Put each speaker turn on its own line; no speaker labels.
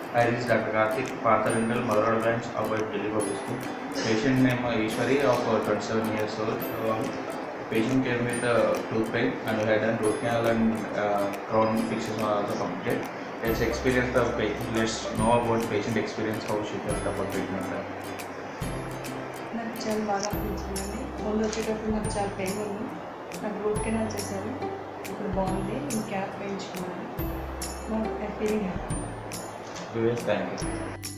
Hi, this is Dr. Karthik, Patharingal, Malrad branch, our Delhi Public School. Patient name uh, Ishwari of uh, 27 years old. Uh, patient came with uh, tooth pain and we had done root canal and uh, crown fixes are also completed. Let's experience the patient. Let's know about patient experience, how she felt about treatment.
నాకు చాలా బాగా అనిపించిందండి ముందు వచ్చేటప్పుడు నాకు చాలా pain ఉంది నాకు రూట్ కెనాల్ చేశారు ఇప్పుడు బాగుంది నేను క్యాప్ వేయించుకున్నాను feeling happy
Vivesh, thank you.